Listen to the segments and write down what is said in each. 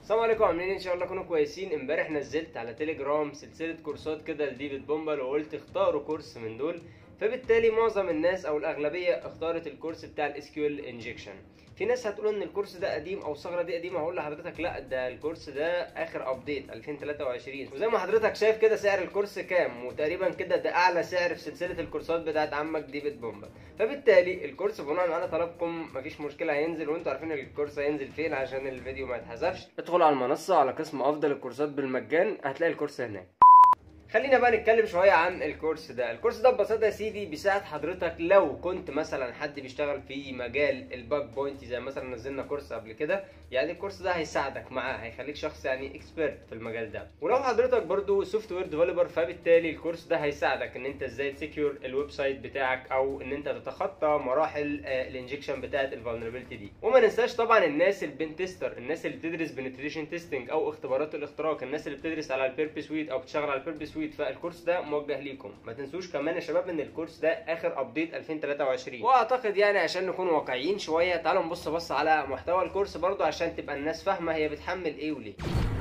السلام عليكم عاملين إيه؟ ان شاء الله تكونوا كويسين امبارح نزلت على تليجرام سلسله كورسات كده لديفيد بومبل وقلت اختاروا كورس من دول فبالتالي معظم الناس او الاغلبيه اختارت الكورس بتاع الاس كيو ال انجكشن في ناس هتقول ان الكورس ده قديم او الثغره دي قديمه هقول لحضرتك لا ده الكورس ده اخر ابديت 2023 وزي ما حضرتك شايف كده سعر الكورس كام وتقريبا كده ده اعلى سعر في سلسله الكورسات بتاعت عمك ديفيد بومبل فبالتالي الكورس بناء على طلبكم مفيش مشكله هينزل وانتوا عارفين الكورس هينزل فين عشان الفيديو ما يتحذفش ادخلوا على المنصه على قسم افضل الكورسات بالمجان هتلاقي الكورس هناك خلينا بقى نتكلم شويه عن الكورس ده الكورس ده ببساطه يا سيدي بيساعد حضرتك لو كنت مثلا حد بيشتغل في مجال الباك بوينت زي مثلا نزلنا كورس قبل كده يعني الكورس ده هيساعدك معاه هيخليك شخص يعني اكسبيرت في المجال ده ولو حضرتك برضو سوفت وير ديفلوبر فبالتالي الكورس ده هيساعدك ان انت ازاي تسكيور الويب سايت بتاعك او ان انت تتخطى مراحل الانجكشن بتاعت الفولنربيلتي دي وما ننساش طبعا الناس البين تيستر الناس اللي بتدرس بنتريشن تيستنج او اختبارات الاختراق الناس اللي بتدرس على البيربي سويت او بتشتغل على البيربي سويت فالكورس ده موجه ليكم ما تنسوش كمان يا شباب ان الكورس ده اخر ابديت 2023 واعتقد يعني عشان نكون واقعيين شويه تعالوا نبص بص على محتوى الكورس برضو عشان تبقى الناس فاهمه هي بتحمل ايه وليه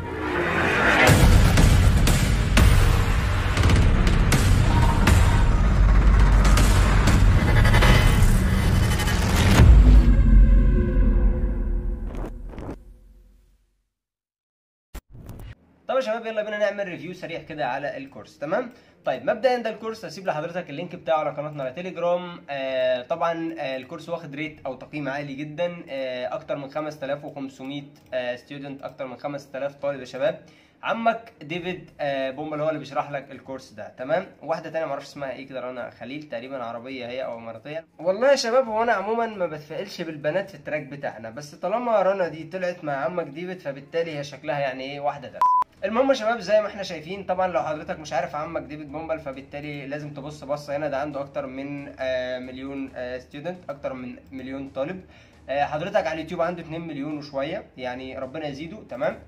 طب يا شباب يلا بينا نعمل ريفيو سريع كده على الكورس تمام طيب مبدئيا ده الكورس هسيب لحضرتك اللينك بتاعه على قناتنا على تليجرام آه طبعا آه الكورس واخد ريت او تقييم عالي جدا آه اكتر من 5500 آه ستودنت اكتر من 5000 طالب يا شباب عمك ديفيد آه بومبل هو اللي بيشرح لك الكورس ده تمام واحده تانية معرفش اسمها ايه كده رنا خليل تقريبا عربيه هي او اماراتيه والله يا شباب هو انا عموما ما بتفائلش بالبنات في التراك بتاعنا بس طالما رنا دي طلعت مع عمك ديفيد فبالتالي هي شكلها يعني ايه واحده درس المهم يا شباب زي ما احنا شايفين طبعا لو حضرتك مش عارف عمك ديفيد بومبل فبالتالي لازم تبص بصه هنا ده عنده اكتر من آه مليون آه ستودنت اكتر من مليون طالب آه حضرتك على اليوتيوب عنده 2 مليون وشويه يعني ربنا يزيده تمام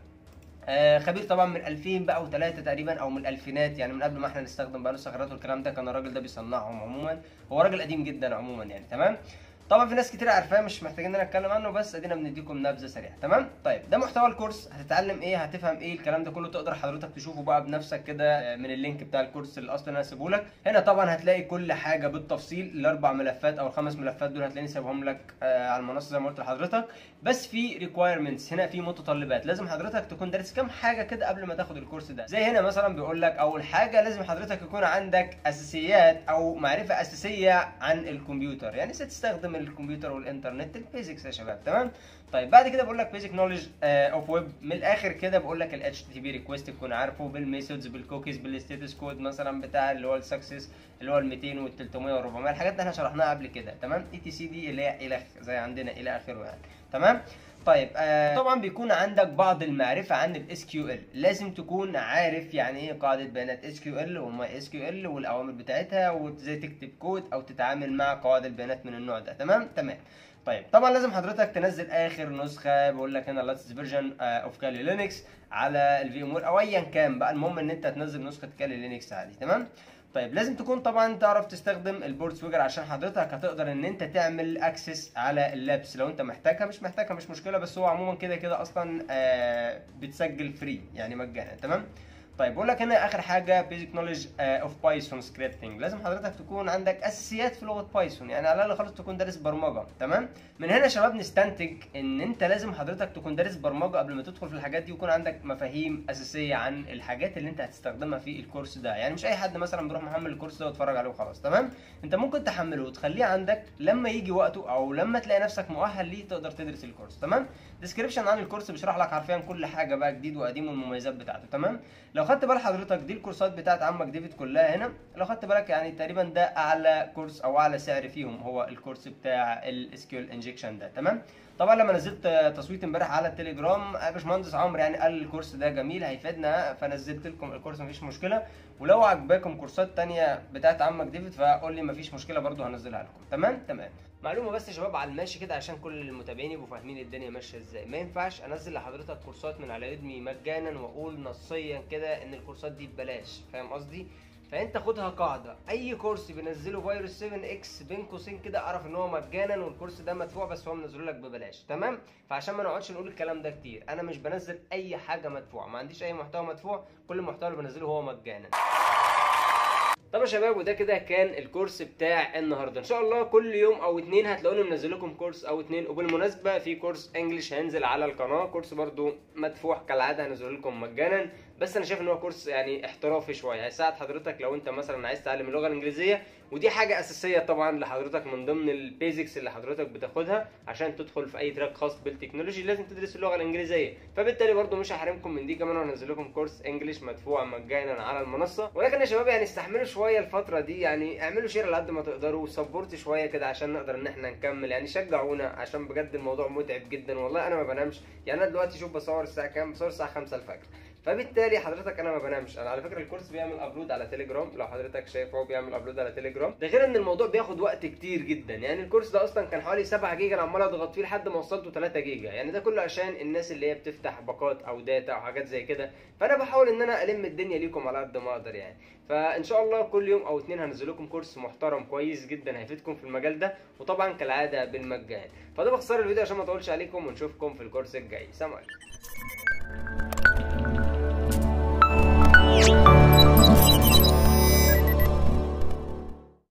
آه خبير طبعا من 2000 بقى و3 تقريبا او من الالفينات يعني من قبل ما احنا نستخدم بقى الثغرات والكلام ده كان الراجل ده بيصنعهم عموما هو راجل قديم جدا عموما يعني تمام طبعا في ناس كتير عارفاه مش محتاجين ان نتكلم عنه بس ادينا بنديكم نبذه سريعه تمام طيب ده محتوى الكورس هتتعلم ايه هتفهم ايه الكلام ده كله تقدر حضرتك تشوفه بقى بنفسك كده من اللينك بتاع الكورس اللي اصلا انا هسيبه لك هنا طبعا هتلاقي كل حاجه بالتفصيل الاربع ملفات او الخمس ملفات دول هتلاقيني سايبهم لك آه على المنصه زي ما قلت لحضرتك بس في ريكوايرمنتس هنا في متطلبات لازم حضرتك تكون دارس كام حاجه كده قبل ما تاخد الكورس ده زي هنا مثلا بيقول لك اول حاجه لازم حضرتك يكون عندك اساسيات او معرفه اساسيه عن الكمبيوتر يعني ازاي تستخدم الكمبيوتر والانترنت البيزكس يا شباب تمام طيب بعد كده بقول لك بيزك نولج اوف ويب من الاخر كده بقول لك الاتش تي بي ريكويست تكون عارفه بالميثودز بالكوكيز بالستاتس كود مثلا بتاع اللي هو السكسس اللي هو ال 200 وال 300 وال 400 الحاجات اللي احنا شرحناها قبل كده تمام اي تي سي دي اللي هي الى زي عندنا الى اخره يعني تمام طيب آه طبعا بيكون عندك بعض المعرفه عن الاس كيو ال لازم تكون عارف يعني ايه قاعده بيانات اس كيو ال وماي اس كيو ال والاوامر بتاعتها وازاي تكتب كود او تتعامل مع قواعد البيانات من النوع ده تمام تمام طيب طبعا لازم حضرتك تنزل اخر نسخه بقول لك هنا لاتست فيرجن اوف كالي لينكس على الفي ام او ايا كان بقى المهم ان انت تنزل نسخه كالي لينكس عادي تمام طيب لازم تكون طبعا تعرف تستخدم البورد سويجر عشان حضرتك هتقدر ان انت تعمل اكسس على اللابس لو انت محتاجها مش محتاجها مش مشكله بس هو عموما كده كده اصلا آه بتسجل فري يعني مجانا تمام طيب بقول لك هنا اخر حاجه بيزك نولج اوف بايثون سكريبتنج لازم حضرتك تكون عندك اساسيات في لغه بايثون يعني على الاقل خالص تكون دارس برمجه تمام من هنا يا شباب نستنتج ان انت لازم حضرتك تكون دارس برمجه قبل ما تدخل في الحاجات دي ويكون عندك مفاهيم اساسيه عن الحاجات اللي انت هتستخدمها في الكورس ده يعني مش اي حد مثلا بيروح محمل الكورس ده ويتفرج عليه وخلاص تمام انت ممكن تحمله وتخليه عندك لما يجي وقته او لما تلاقي نفسك مؤهل ليه تقدر تدرس الكورس تمام ديسكريبشن عن الكورس بيشرح لك حرفيا كل حاجه بقى جديد وقديم والمميزات بتاعته تمام لو خدت بال حضرتك دي الكورسات بتاعت عمك ديفيد كلها هنا لو خدت بالك يعني تقريبا ده اعلى كورس او اعلى سعر فيهم هو الكورس بتاع الاس كيو انجكشن ده تمام طبعا لما نزلت تصويت امبارح على التليجرام باشمهندس عمرو يعني قال الكورس ده جميل هيفيدنا فنزلت لكم الكورس مفيش مشكله ولو عجباكم كورسات تانية بتاعت عمك ديفيد فقول لي مفيش مشكله برضو هنزلها لكم تمام تمام معلومه بس يا شباب على الماشي كده عشان كل المتابعين يبقوا فاهمين الدنيا ماشيه ازاي ما ينفعش انزل لحضرتك كورسات من على يدمي مجانا واقول نصيا كده ان الكورسات دي ببلاش فاهم قصدي فانت خدها قاعده اي كورس بينزله فيروس 7 اكس بين قوسين كده اعرف ان هو مجانا والكورس ده مدفوع بس هو منزله لك ببلاش تمام فعشان ما نقعدش نقول الكلام ده كتير انا مش بنزل اي حاجه مدفوعه ما عنديش اي محتوى مدفوع كل المحتوى اللي بنزله هو مجانا طب يا شباب وده كده كان الكورس بتاع النهارده ان شاء الله كل يوم او اتنين هتلاقوني منزل لكم كورس او اتنين وبالمناسبه في كورس انجلش هينزل على القناه كورس برضو مدفوع كالعاده هنزله لكم مجانا بس انا شايف ان هو كورس يعني احترافي شويه هيساعد حضرتك لو انت مثلا عايز تتعلم اللغه الانجليزيه ودي حاجه اساسيه طبعا لحضرتك من ضمن البيزكس اللي حضرتك بتاخدها عشان تدخل في اي تراك خاص بالتكنولوجي لازم تدرس اللغه الانجليزيه فبالتالي برضو مش هحرمكم من دي كمان وهنزل لكم كورس انجلش مدفوع مجانا على المنصه ولكن يا شباب يعني استحملوا شويه الفتره دي يعني اعملوا شير على قد ما تقدروا وسبورت شويه كده عشان نقدر ان احنا نكمل يعني شجعونا عشان بجد الموضوع متعب جدا والله انا ما بنامش يعني انا دلوقتي شوف بصور الساعه كام بصور الساعه 5 الفجر فبالتالي حضرتك انا ما بنامش انا على فكره الكورس بيعمل ابلود على تليجرام لو حضرتك شايف هو بيعمل ابلود على تليجرام ده غير ان الموضوع بياخد وقت كتير جدا يعني الكورس ده اصلا كان حوالي 7 جيجا انا عمال اضغط فيه لحد ما وصلته 3 جيجا يعني ده كله عشان الناس اللي هي بتفتح باقات او داتا او حاجات زي كده فانا بحاول ان انا الم الدنيا ليكم على قد ما اقدر يعني فان شاء الله كل يوم او اتنين هنزل لكم كورس محترم كويس جدا هيفيدكم في المجال ده وطبعا كالعاده بالمجان فده باختصار الفيديو عشان ما اطولش عليكم ونشوفكم في الكورس الجاي سلام عليكم